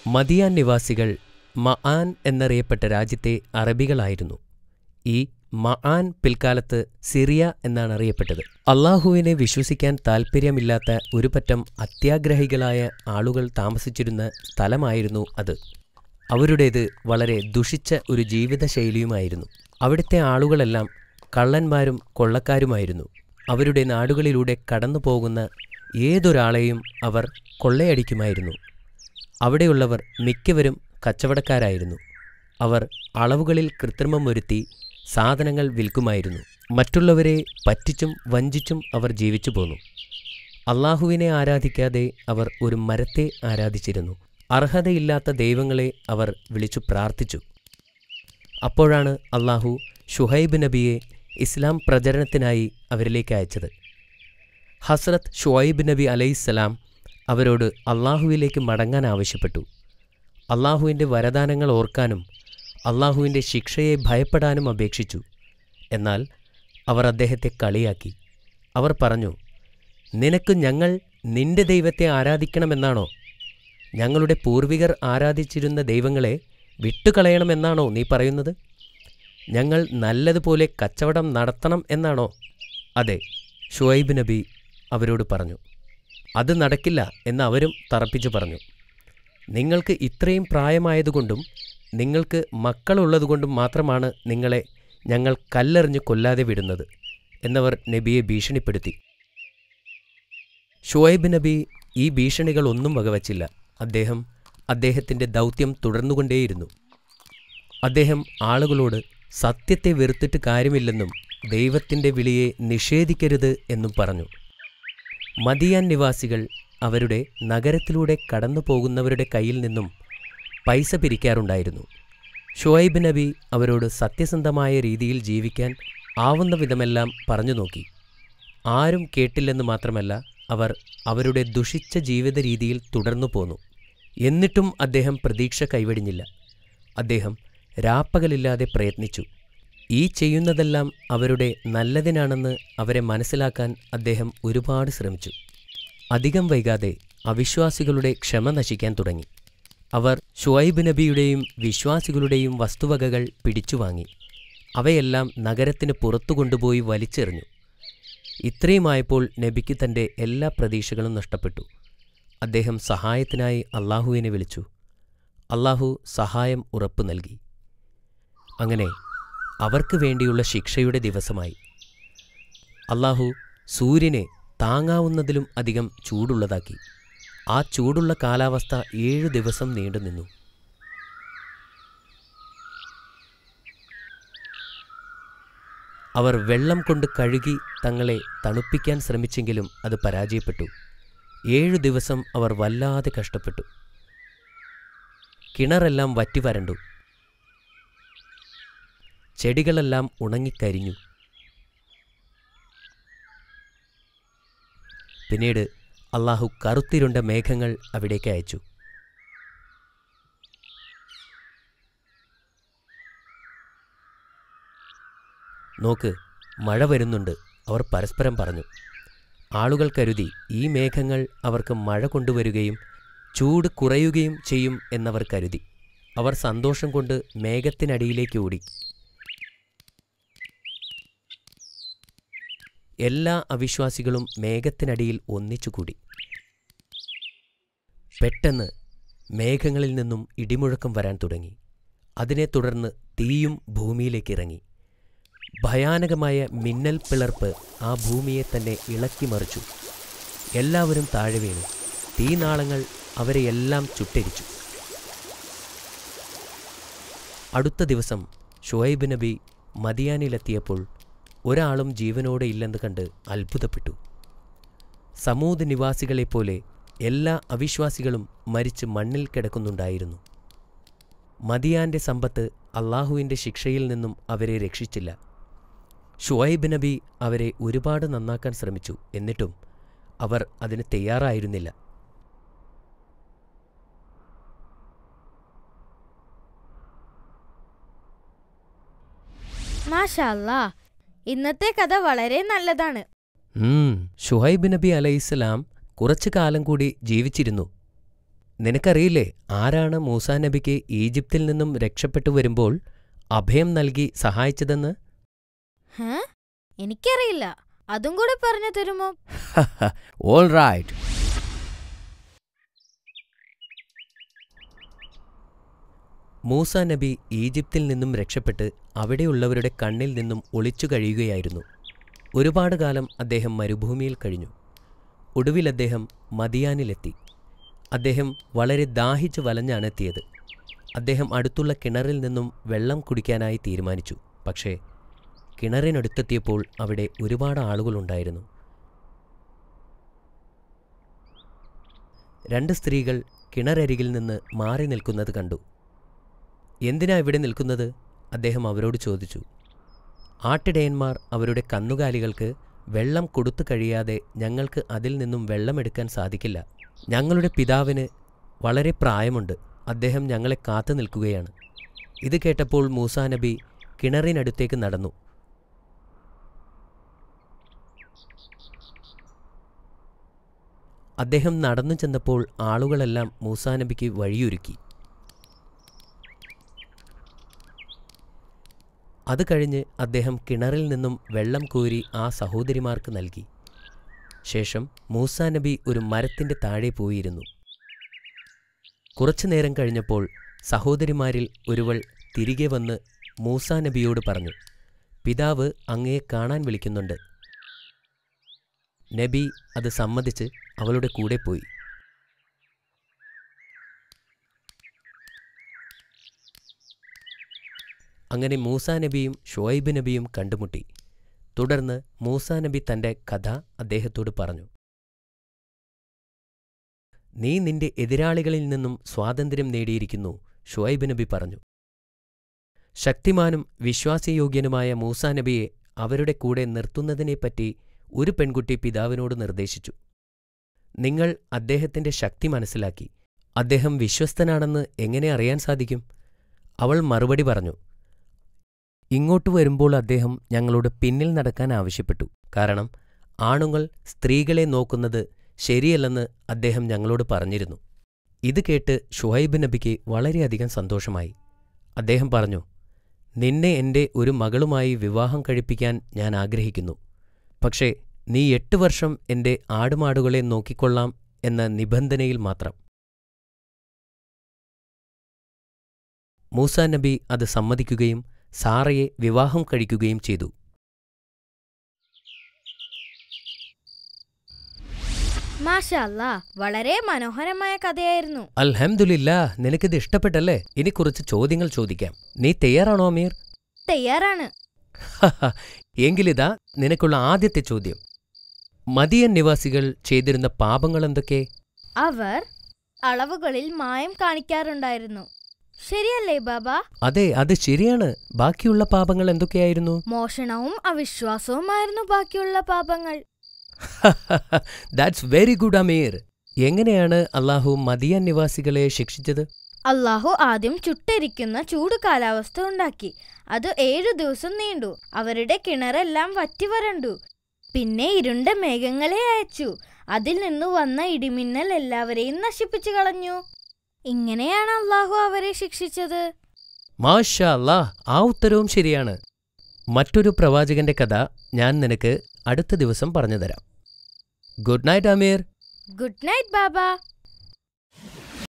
മദിയാൻ നിവാസികൾ മആൻ എന്നറിയപ്പെട്ട രാജ്യത്തെ അറബികളായിരുന്നു ഈ മആൻ പിൽക്കാലത്ത് സിറിയ എന്നാണ് അറിയപ്പെട്ടത് അള്ളാഹുവിനെ വിശ്വസിക്കാൻ താൽപ്പര്യമില്ലാത്ത ഒരു പറ്റം അത്യാഗ്രഹികളായ ആളുകൾ താമസിച്ചിരുന്ന സ്ഥലമായിരുന്നു അത് അവരുടേത് വളരെ ദുഷിച്ച ഒരു ജീവിതശൈലിയുമായിരുന്നു അവിടുത്തെ ആളുകളെല്ലാം കള്ളന്മാരും കൊള്ളക്കാരുമായിരുന്നു അവരുടെ നാടുകളിലൂടെ കടന്നു പോകുന്ന ഏതൊരാളെയും അവർ കൊള്ളയടിക്കുമായിരുന്നു അവിടെയുള്ളവർ മിക്കവരും കച്ചവടക്കാരായിരുന്നു അവർ അളവുകളിൽ കൃത്രിമം വരുത്തി സാധനങ്ങൾ വിൽക്കുമായിരുന്നു മറ്റുള്ളവരെ പറ്റിച്ചും വഞ്ചിച്ചും അവർ ജീവിച്ചു പോന്നു അള്ളാഹുവിനെ ആരാധിക്കാതെ അവർ ഒരു മരത്തെ ആരാധിച്ചിരുന്നു അർഹതയില്ലാത്ത ദൈവങ്ങളെ അവർ വിളിച്ചു പ്രാർത്ഥിച്ചു അപ്പോഴാണ് അള്ളാഹു ഷുഹൈബ് നബിയെ ഇസ്ലാം പ്രചരണത്തിനായി അവരിലേക്ക് അയച്ചത് ഹസ്രത്ത് ഷുഹൈബ് നബി അലൈഹിസ്സലാം അവരോട് അള്ളാഹുവിലേക്ക് മടങ്ങാൻ ആവശ്യപ്പെട്ടു അള്ളാഹുവിൻ്റെ വരദാനങ്ങൾ ഓർക്കാനും അള്ളാഹുവിൻ്റെ ശിക്ഷയെ ഭയപ്പെടാനും അപേക്ഷിച്ചു എന്നാൽ അവർ അദ്ദേഹത്തെ കളിയാക്കി അവർ പറഞ്ഞു നിനക്ക് ഞങ്ങൾ നിന്റെ ദൈവത്തെ ആരാധിക്കണമെന്നാണോ ഞങ്ങളുടെ പൂർവികർ ആരാധിച്ചിരുന്ന ദൈവങ്ങളെ വിട്ടുകളയണമെന്നാണോ നീ പറയുന്നത് ഞങ്ങൾ നല്ലതുപോലെ കച്ചവടം നടത്തണം എന്നാണോ അതെ ഷുഐബ് നബി അവരോട് പറഞ്ഞു അത് നടക്കില്ല എന്ന് അവരും തറപ്പിച്ചു പറഞ്ഞു നിങ്ങൾക്ക് ഇത്രയും പ്രായമായതുകൊണ്ടും നിങ്ങൾക്ക് മക്കളുള്ളതുകൊണ്ടും മാത്രമാണ് നിങ്ങളെ ഞങ്ങൾ കല്ലെറിഞ്ഞ് കൊല്ലാതെ വിടുന്നത് എന്നവർ നബിയെ ഭീഷണിപ്പെടുത്തി ഷുഐബ് നബി ഈ ഭീഷണികൾ ഒന്നും വകവച്ചില്ല അദ്ദേഹം അദ്ദേഹത്തിൻ്റെ ദൗത്യം തുടർന്നുകൊണ്ടേയിരുന്നു അദ്ദേഹം ആളുകളോട് സത്യത്തെ വെറുത്തിട്ട് കാര്യമില്ലെന്നും ദൈവത്തിൻ്റെ വിളിയെ നിഷേധിക്കരുത് എന്നും പറഞ്ഞു മദിയാൻ നിവാസികൾ അവരുടെ നഗരത്തിലൂടെ കടന്നു പോകുന്നവരുടെ കയ്യിൽ നിന്നും പൈസ പിരിക്കാറുണ്ടായിരുന്നു ഷുഐബ് നബി അവരോട് സത്യസന്ധമായ രീതിയിൽ ജീവിക്കാൻ ആവുന്ന വിധമെല്ലാം പറഞ്ഞു നോക്കി ആരും കേട്ടില്ലെന്ന് മാത്രമല്ല അവർ അവരുടെ ദുഷിച്ച ജീവിത രീതിയിൽ തുടർന്നു പോന്നു എന്നിട്ടും അദ്ദേഹം പ്രതീക്ഷ കൈവെടിഞ്ഞില്ല അദ്ദേഹം രാപ്പകലില്ലാതെ പ്രയത്നിച്ചു ഈ ചെയ്യുന്നതെല്ലാം അവരുടെ നല്ലതിനാണെന്ന് അവരെ മനസ്സിലാക്കാൻ അദ്ദേഹം ഒരുപാട് ശ്രമിച്ചു അധികം വൈകാതെ അവിശ്വാസികളുടെ ക്ഷമ നശിക്കാൻ തുടങ്ങി അവർ ഷുഐബ് നബിയുടെയും വിശ്വാസികളുടെയും വസ്തുവകകൾ പിടിച്ചുവാങ്ങി അവയെല്ലാം നഗരത്തിന് പുറത്തു കൊണ്ടുപോയി വലിച്ചെറിഞ്ഞു ഇത്രയുമായപ്പോൾ നബിക്ക് തൻ്റെ എല്ലാ പ്രതീക്ഷകളും നഷ്ടപ്പെട്ടു അദ്ദേഹം സഹായത്തിനായി അള്ളാഹുവിനെ വിളിച്ചു അള്ളാഹു സഹായം ഉറപ്പു നൽകി അങ്ങനെ അവർക്ക് വേണ്ടിയുള്ള ശിക്ഷയുടെ ദിവസമായി അള്ളാഹു സൂര്യനെ താങ്ങാവുന്നതിലും അധികം ചൂടുള്ളതാക്കി ആ ചൂടുള്ള കാലാവസ്ഥ ഏഴു ദിവസം നീണ്ടുനിന്നു അവർ വെള്ളം കൊണ്ട് കഴുകി തങ്ങളെ തണുപ്പിക്കാൻ ശ്രമിച്ചെങ്കിലും അത് പരാജയപ്പെട്ടു ഏഴു ദിവസം അവർ വല്ലാതെ കഷ്ടപ്പെട്ടു കിണറെല്ലാം വറ്റി വരണ്ടു ചെടികളെല്ലാം ഉണങ്ങിക്കരിഞ്ഞു പിന്നീട് അള്ളാഹു കറുത്തിരുണ്ട മേഘങ്ങൾ അവിടേക്ക് അയച്ചു നോക്ക് മഴ വരുന്നുണ്ട് അവർ പരസ്പരം പറഞ്ഞു ആളുകൾ കരുതി ഈ മേഘങ്ങൾ അവർക്ക് മഴ കൊണ്ടുവരികയും ചൂട് കുറയുകയും ചെയ്യും എന്നവർ കരുതി അവർ സന്തോഷം കൊണ്ട് മേഘത്തിനടിയിലേക്ക് ഓടി എല്ലാ അവിശ്വാസികളും മേഘത്തിനടിയിൽ ഒന്നിച്ചുകൂടി പെട്ടെന്ന് മേഘങ്ങളിൽ നിന്നും ഇടിമുഴക്കം വരാൻ തുടങ്ങി അതിനെ തുടർന്ന് തീയും ഭൂമിയിലേക്ക് ഇറങ്ങി ഭയാനകമായ മിന്നൽ പിളർപ്പ് ആ ഭൂമിയെ തന്നെ ഇളക്കി മറിച്ചു എല്ലാവരും താഴെ വീണു തീനാളങ്ങൾ അവരെയെല്ലാം ചുട്ടരിച്ചു അടുത്ത ദിവസം ഷുഹൈബ് നബി മദിയാനിലെത്തിയപ്പോൾ ഒരാളും ജീവനോടെ ഇല്ലെന്ന് കണ്ട് അത്ഭുതപ്പെട്ടു സമൂത് നിവാസികളെപ്പോലെ എല്ലാ അവിശ്വാസികളും മരിച്ച് മണ്ണിൽ കിടക്കുന്നുണ്ടായിരുന്നു മദിയാന്റെ സമ്പത്ത് അള്ളാഹുവിൻ്റെ ശിക്ഷയിൽ നിന്നും അവരെ രക്ഷിച്ചില്ല ഷുഐബ് നബി അവരെ ഒരുപാട് നന്നാക്കാൻ ശ്രമിച്ചു എന്നിട്ടും അവർ അതിന് തയ്യാറായിരുന്നില്ല മാഷാല്ലാ ഇന്നത്തെ കഥ വളരെ നല്ലതാണ് ഉം, ഷുഹൈബ് നബി അലൈഹിസ്സലാം കുറച്ചു കാലം കൂടി ജീവിച്ചിരുന്നു നിനക്കറിയില്ലേ ആരാണ് മൂസാ നബിക്ക് ഈജിപ്തിൽ നിന്നും രക്ഷപ്പെട്ടു വരുമ്പോൾ അഭയം നൽകി സഹായിച്ചതെന്ന് ഹേ എനിക്കറിയില്ല അതും കൂടെ പറഞ്ഞു തരുമോ ഓൾ റൈറ്റ് മൂസ നബി ഈജിപ്തിൽ നിന്നും രക്ഷപ്പെട്ട് അവിടെയുള്ളവരുടെ കണ്ണിൽ നിന്നും ഒളിച്ചു കഴിയുകയായിരുന്നു ഒരുപാട് കാലം അദ്ദേഹം മരുഭൂമിയിൽ കഴിഞ്ഞു ഒടുവിൽ അദ്ദേഹം മദിയാനിലെത്തി അദ്ദേഹം വളരെ ദാഹിച്ചു വലഞ്ഞാണ് എത്തിയത് അദ്ദേഹം അടുത്തുള്ള കിണറിൽ നിന്നും വെള്ളം കുടിക്കാനായി തീരുമാനിച്ചു പക്ഷേ കിണറിനടുത്തെത്തിയപ്പോൾ അവിടെ ഒരുപാട് ആളുകളുണ്ടായിരുന്നു രണ്ട് സ്ത്രീകൾ കിണറരികിൽ നിന്ന് മാറി നിൽക്കുന്നത് കണ്ടു എന്തിനാ ഇവിടെ നിൽക്കുന്നത് അദ്ദേഹം അവരോട് ചോദിച്ചു ആട്ടിടയന്മാർ അവരുടെ കന്നുകാലികൾക്ക് വെള്ളം കൊടുത്തു കഴിയാതെ ഞങ്ങൾക്ക് അതിൽ നിന്നും വെള്ളമെടുക്കാൻ സാധിക്കില്ല ഞങ്ങളുടെ പിതാവിന് വളരെ പ്രായമുണ്ട് അദ്ദേഹം ഞങ്ങളെ കാത്തു നിൽക്കുകയാണ് ഇത് കേട്ടപ്പോൾ മൂസാ നബി കിണറിനടുത്തേക്ക് നടന്നു അദ്ദേഹം നടന്നു ചെന്നപ്പോൾ ആളുകളെല്ലാം മൂസാ നബിക്ക് വഴിയൊരുക്കി അത് കഴിഞ്ഞ് അദ്ദേഹം കിണറിൽ നിന്നും വെള്ളം കോരി ആ സഹോദരിമാർക്ക് നൽകി ശേഷം മൂസാ നബി ഒരു മരത്തിൻ്റെ താഴെ പോയിരുന്നു കുറച്ചു നേരം കഴിഞ്ഞപ്പോൾ സഹോദരിമാരിൽ ഒരുവൾ തിരികെ വന്ന് മൂസാ നബിയോട് പറഞ്ഞു പിതാവ് അങ്ങയെ കാണാൻ വിളിക്കുന്നുണ്ട് നബി അത് സമ്മതിച്ച് അവളുടെ കൂടെ പോയി അങ്ങനെ മൂസാ നബിയും ഷുഐബ് നബിയും കണ്ടുമുട്ടി തുടർന്ന് മൂസാ നബി തന്റെ കഥ അദ്ദേഹത്തോട് പറഞ്ഞു നീ നിന്റെ എതിരാളികളിൽ നിന്നും സ്വാതന്ത്ര്യം നേടിയിരിക്കുന്നു ഷുഐബ് നബി പറഞ്ഞു ശക്തിമാനും വിശ്വാസയോഗ്യനുമായ മൂസാ നബിയെ അവരുടെ കൂടെ നിർത്തുന്നതിനെപ്പറ്റി ഒരു പെൺകുട്ടി പിതാവിനോട് നിർദ്ദേശിച്ചു നിങ്ങൾ അദ്ദേഹത്തിന്റെ ശക്തി മനസ്സിലാക്കി അദ്ദേഹം വിശ്വസ്തനാണെന്ന് എങ്ങനെ അറിയാൻ സാധിക്കും അവൾ മറുപടി പറഞ്ഞു ഇങ്ങോട്ട് വരുമ്പോൾ അദ്ദേഹം ഞങ്ങളോട് പിന്നിൽ നടക്കാൻ ആവശ്യപ്പെട്ടു കാരണം ആണുങ്ങൾ സ്ത്രീകളെ നോക്കുന്നത് ശരിയല്ലെന്ന് അദ്ദേഹം ഞങ്ങളോട് പറഞ്ഞിരുന്നു ഇത് കേട്ട് ഷുഹൈബ് നബിക്ക് വളരെയധികം സന്തോഷമായി അദ്ദേഹം പറഞ്ഞു നിന്നെ എൻ്റെ ഒരു മകളുമായി വിവാഹം കഴിപ്പിക്കാൻ ഞാൻ ആഗ്രഹിക്കുന്നു പക്ഷേ നീ എട്ട് വർഷം എൻ്റെ ആടുമാടുകളെ നോക്കിക്കൊള്ളാം എന്ന നിബന്ധനയിൽ മാത്രം മൂസാ നബി അത് സമ്മതിക്കുകയും സാറയെ വിവാഹം കഴിക്കുകയും ചെയ്തു മാഷല്ല വളരെ മനോഹരമായ കഥയായിരുന്നു അൽഹംദുലില്ലാ നിനക്കിത് ഇഷ്ടപ്പെട്ടല്ലേ ഇനി കുറച്ച് ചോദ്യങ്ങൾ ചോദിക്കാം നീ തയ്യാറാണോ അമീർ തയ്യാറാണ് ഹഹ, എങ്കിലിതാ നിനക്കുള്ള ആദ്യത്തെ ചോദ്യം മദിയൻ നിവാസികൾ ചെയ്തിരുന്ന പാപങ്ങൾ എന്തൊക്കെ അവർ അളവുകളിൽ മായം കാണിക്കാറുണ്ടായിരുന്നു ശരിയല്ലേ ബാബ അതെ അത് ശരിയാണ് ബാക്കിയുള്ള പാപങ്ങൾ എന്തൊക്കെയായിരുന്നു മോഷണവും അവിശ്വാസവുമായിരുന്നു ബാക്കിയുള്ള പാപങ്ങൾ ദാറ്റ്സ് വെരി ഗുഡ് അമീർ എങ്ങനെയാണ് അള്ളാഹു മദിയൻ നിവാസികളെ ശിക്ഷിച്ചത് അള്ളാഹു ആദ്യം ചുട്ടരിക്കുന്ന ചൂട് കാലാവസ്ഥ ഉണ്ടാക്കി അത് ഏഴു ദിവസം നീണ്ടു അവരുടെ കിണറെല്ലാം വറ്റി വരണ്ടു പിന്നെ ഇരുണ്ട മേഘങ്ങളെ അയച്ചു അതിൽ നിന്ന് വന്ന ഇടിമിന്നൽ എല്ലാവരെയും നശിപ്പിച്ചു കളഞ്ഞു ഇങ്ങനെയാണ് അള്ളാഹു അവരെ ശിക്ഷിച്ചത് മാഷാ അല്ലാഹ് ആ ഉത്തരവും ശരിയാണ് മറ്റൊരു പ്രവാചകന്റെ കഥ ഞാൻ നിനക്ക് അടുത്ത ദിവസം പറഞ്ഞുതരാം good night Ameer good night ബാബ